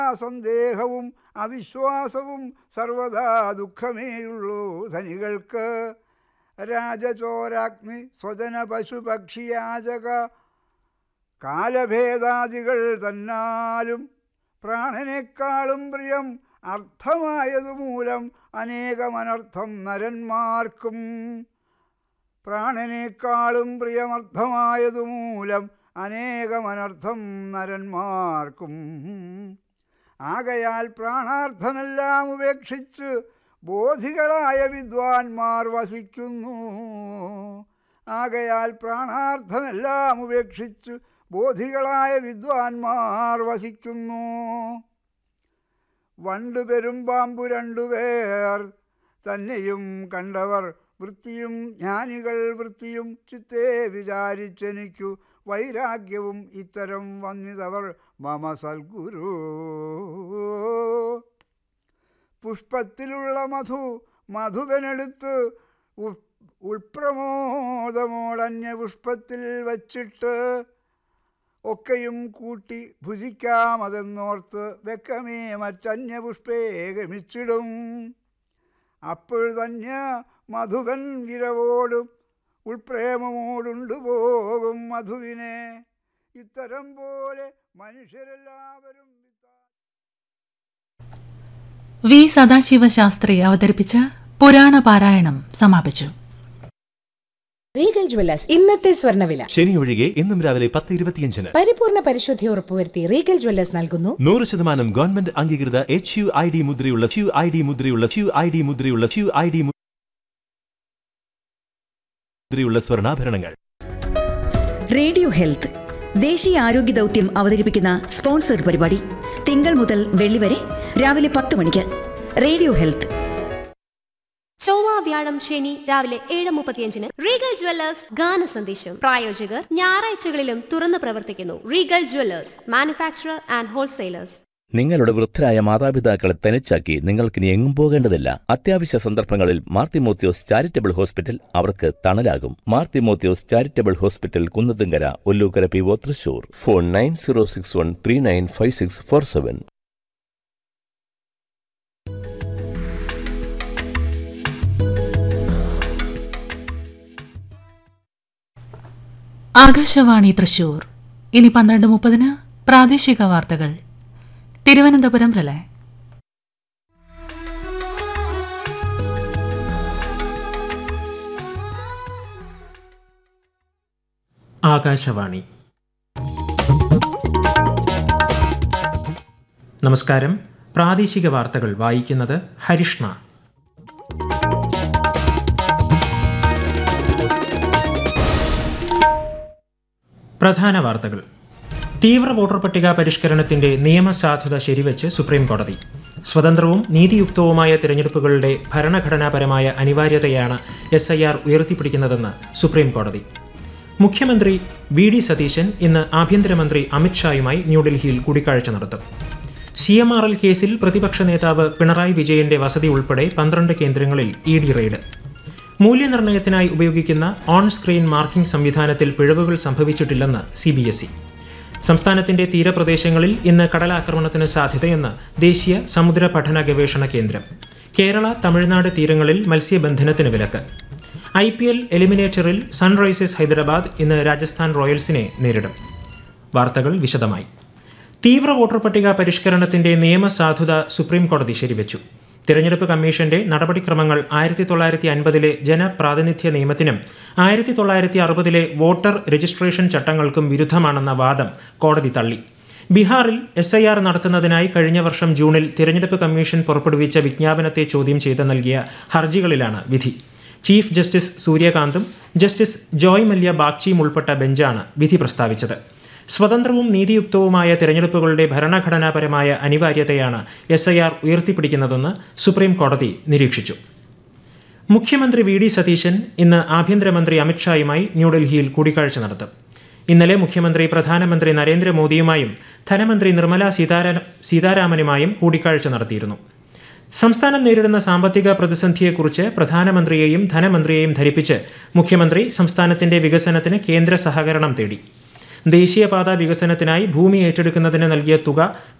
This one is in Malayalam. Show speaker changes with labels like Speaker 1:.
Speaker 1: സന്ദേഹവും അവിശ്വാസവും സർവദാ ദുഃഖമേയുള്ളൂ ധനികൾക്ക് രാജചോരാഗ്നി സ്വജന പശുപക്ഷിയാചക കാലഭേദാദികൾ തന്നാലും പ്രാണനേക്കാളും പ്രിയം അർത്ഥമായതുമൂലം അനേകമനർത്ഥം നരന്മാർക്കും പ്രാണനേക്കാളും പ്രിയമർത്ഥമായതുമൂലം അനേകമനർത്ഥം നരന്മാർക്കും ആകയാൽ പ്രാണാർത്ഥമെല്ലാം ഉപേക്ഷിച്ച് ബോധികളായ വിദ്വാൻമാർ വസിക്കുന്നു ആകയാൽ പ്രാണാർത്ഥമെല്ലാം ഉപേക്ഷിച്ച് ബോധികളായ വിദ്വാൻമാർ വസിക്കുന്നു വണ്ടു പെരുമ്പാമ്പു രണ്ടുപേർ തന്നെയും കണ്ടവർ വൃത്തിയും ജ്ഞാനികൾ വൃത്തിയും ചിത്തേ വിചാരിച്ചെനിക്കു വൈരാഗ്യവും ഇത്തരം വന്നിതവർ മമ സൽഗുരു പുഷ്പത്തിലുള്ള മധു മധുവനെടുത്ത് ഉ- ഉൾപ്രമോദമോടന്യ പുഷ്പത്തിൽ വച്ചിട്ട് ഒക്കെയും കൂട്ടി ഭുജിക്കാമതെന്നോർത്ത് വെക്കമേ മറ്റന്യ പുഷ്പേ ഗമിച്ചിടും അപ്പോൾ തന്നെ മധുവൻ വിരവോടും ഉൾപ്രേമമോടുണ്ടു പോകും മധുവിനെ ഇത്തരം പോലെ മനുഷ്യരെല്ലാവരും
Speaker 2: വി സദാശിവ ശാസ്ത്രി അവതരിപ്പിച്ച പുരാണ പാരായണം സമാപിച്ചു
Speaker 3: റീഗൽ ജ്വല്ലേഴ്സ് ഇന്നത്തെ സ്വർണ്ണവില
Speaker 4: ശനി ഒഴികെ ഇന്നും രാവിലെ പത്ത് ഇരുപത്തിയഞ്ചിന്
Speaker 3: പരിപൂർണ പരിശുദ്ധി ഉറപ്പുവരുത്തി റീഗൽ ജ്വല്ലേഴ്സ് നൽകുന്നു
Speaker 4: നൂറ് ശതമാനം ഗവൺമെന്റ് അംഗീകൃത എച്ച് യു ഐ ഡി മുദ്രയുള്ള യു ഐ ഡി മുദ്രയുള്ള യു ഐ ഡി മുദ്രയുള്ള യു ഐ ഡി മുദ്രയുള്ള സ്വർണ്ണാഭരണങ്ങൾ
Speaker 5: റേഡിയോ ഹെൽത്ത് ദേശീയ ആരോഗ്യ ദൗത്യം അവതരിപ്പിക്കുന്ന സ്പോൺസർഡ് പരിപാടി തിങ്കൾ മുതൽ വെള്ളി വരെ രാവിലെ പത്ത് മണിക്ക് റേഡിയോ ഹെൽത്ത്
Speaker 6: ചൊവ്വ വ്യാഴം ശനി രാവിലെ ഏഴ് മുപ്പത്തിയഞ്ചിന് റീഗൽ ജ്വല്ലേഴ്സ് ഗാന സന്ദേശം പ്രായോജകർ ഞായറാഴ്ചകളിലും തുറന്നു പ്രവർത്തിക്കുന്നു Regal Jewellers manufacturer and wholesalers
Speaker 7: നിങ്ങളുടെ വൃദ്ധരായ മാതാപിതാക്കളെ തനിച്ചാക്കി നിങ്ങൾക്കിനി എങ്ങും പോകേണ്ടതില്ല അത്യാവശ്യ സന്ദർഭങ്ങളിൽ മാർത്തിമോത്യോസ് ചാരിറ്റബിൾ ഹോസ്പിറ്റൽ അവർക്ക് തണലാകും Marthimothyos charitable hospital Kunnathumkara Ollukkara P O Thrissur phone nine zero six one three nine five six four seven
Speaker 2: Akashvani Thrissur ഇനി പന്ത്രണ്ട് മുപ്പതിന് പ്രാദേശിക വാർത്തകൾ തിരുവനന്തപുരം റിലേ
Speaker 8: ആകാശവാണി നമസ്കാരം പ്രാദേശിക വാർത്തകൾ വായിക്കുന്നത് ഹരിഷ്ണ പ്രധാന വാർത്തകൾ തീവ്ര വോട്ടർ പട്ടിക പരിഷ്കരണത്തിന്റെ നിയമസാധുത ശരിവെച്ച് സുപ്രീം കോടതി സ്വതന്ത്രവും നീതിയുക്തവുമായ തിരഞ്ഞെടുപ്പുകളുടെ ഭരണഘടനാപരമായ അനിവാര്യതയാണ് എസ് ഐ ആർ ഉയർത്തിപ്പിടിക്കുന്നതെന്ന് സുപ്രീം കോടതി മുഖ്യമന്ത്രി വി ഡി സതീശൻ ഇന്ന് ആഭ്യന്തരമന്ത്രി അമിത്ഷായുമായി ന്യൂഡൽഹിയിൽ കൂടിക്കാഴ്ച നടത്തും സി എം ആർ എൽ കേസിൽ പ്രതിപക്ഷ നേതാവ് പിണറായി വിജയന്റെ വസതി ഉൾപ്പെടെ പന്ത്രണ്ട് കേന്ദ്രങ്ങളിൽ ഇ ഡി റെയ്ഡ് മൂല്യനിർണ്ണയത്തിനായി ഉപയോഗിക്കുന്ന ഓൺ സ്ക്രീൻ മാർക്കിംഗ് സംവിധാനത്തിൽ പിഴവുകൾ സംഭവിച്ചിട്ടില്ലെന്ന് സി ബി എസ് ഇ സംസ്ഥാനത്തിന്റെ തീരപ്രദേശങ്ങളിൽ ഇന്ന് കടലാക്രമണത്തിന് സാധ്യതയെന്ന് ദേശീയ സമുദ്ര പഠന ഗവേഷണ കേന്ദ്രം കേരള തമിഴ്നാട് തീരങ്ങളിൽ മത്സ്യബന്ധനത്തിന് വിലക്ക് ഐ പി എൽ എലിമിനേറ്ററിൽ സൺറൈസേഴ്സ് ഹൈദരാബാദ് ഇന്ന് രാജസ്ഥാൻ റോയൽസിനെ നേരിടും വാർത്തകൾ വിശദമായി തീവ്ര വോട്ടർ പട്ടിക പരിഷ്കരണത്തിന്റെ നിയമസാധുത സുപ്രീം കോടതി ശരിവെച്ചു തിരഞ്ഞെടുപ്പ് കമ്മീഷന്റെ നടപടിക്രമങ്ങൾ ആയിരത്തി തൊള്ളായിരത്തി അൻപതിലെ ജനപ്രാതിനിധ്യ നിയമത്തിനും ആയിരത്തി തൊള്ളായിരത്തി അറുപതിലെ വോട്ടർ രജിസ്ട്രേഷൻ ചട്ടങ്ങൾക്കും വിരുദ്ധമാണെന്ന വാദം കോടതി തള്ളി ബീഹാറിൽ എസ് ഐ ആർ നടത്തുന്നതിനായി കഴിഞ്ഞ വർഷം ജൂണിൽ തിരഞ്ഞെടുപ്പ് കമ്മീഷൻ പുറപ്പെടുവിച്ച വിജ്ഞാപനത്തെ ചോദ്യം ചെയ്ത് നൽകിയ ഹർജികളിലാണ് വിധി ചീഫ് ജസ്റ്റിസ് സൂര്യകാന്തും ജസ്റ്റിസ് ജോയ് മല്യ ബാഗ്ചിയും ഉൾപ്പെട്ട ബെഞ്ചാണ് വിധി പ്രസ്താവിച്ചത് സ്വതന്ത്രവും നീതിയുക്തവുമായ തിരഞ്ഞെടുപ്പുകളുടെ ഭരണഘടനാപരമായ അനിവാര്യതയാണ് എസ് ഐ ആർ ഉയർത്തിപ്പിടിക്കുന്നതെന്ന് സുപ്രീം കോടതി നിരീക്ഷിച്ചു മുഖ്യമന്ത്രി വി ഡി സതീശൻ ഇന്ന് ആഭ്യന്തരമന്ത്രി അമിത്ഷായുമായി ന്യൂഡൽഹിയിൽ കൂടിക്കാഴ്ച നടത്തും ഇന്നലെ മുഖ്യമന്ത്രി പ്രധാനമന്ത്രി നരേന്ദ്രമോദിയുമായും ധനമന്ത്രി നിർമ്മല സീതാരാ സീതാരാമനുമായും കൂടിക്കാഴ്ച നടത്തിയിരുന്നു സംസ്ഥാനം നേരിടുന്ന സാമ്പത്തിക പ്രതിസന്ധിയെക്കുറിച്ച് പ്രധാനമന്ത്രിയെയും ധനമന്ത്രിയെയും ധരിപ്പിച്ച് മുഖ്യമന്ത്രി സംസ്ഥാനത്തിന്റെ വികസനത്തിന് കേന്ദ്ര സഹകരണം തേടി ദേശീയപാത വികസനത്തിനായി ഭൂമി ഏറ്റെടുക്കുന്നതിന് നൽകിയ തുക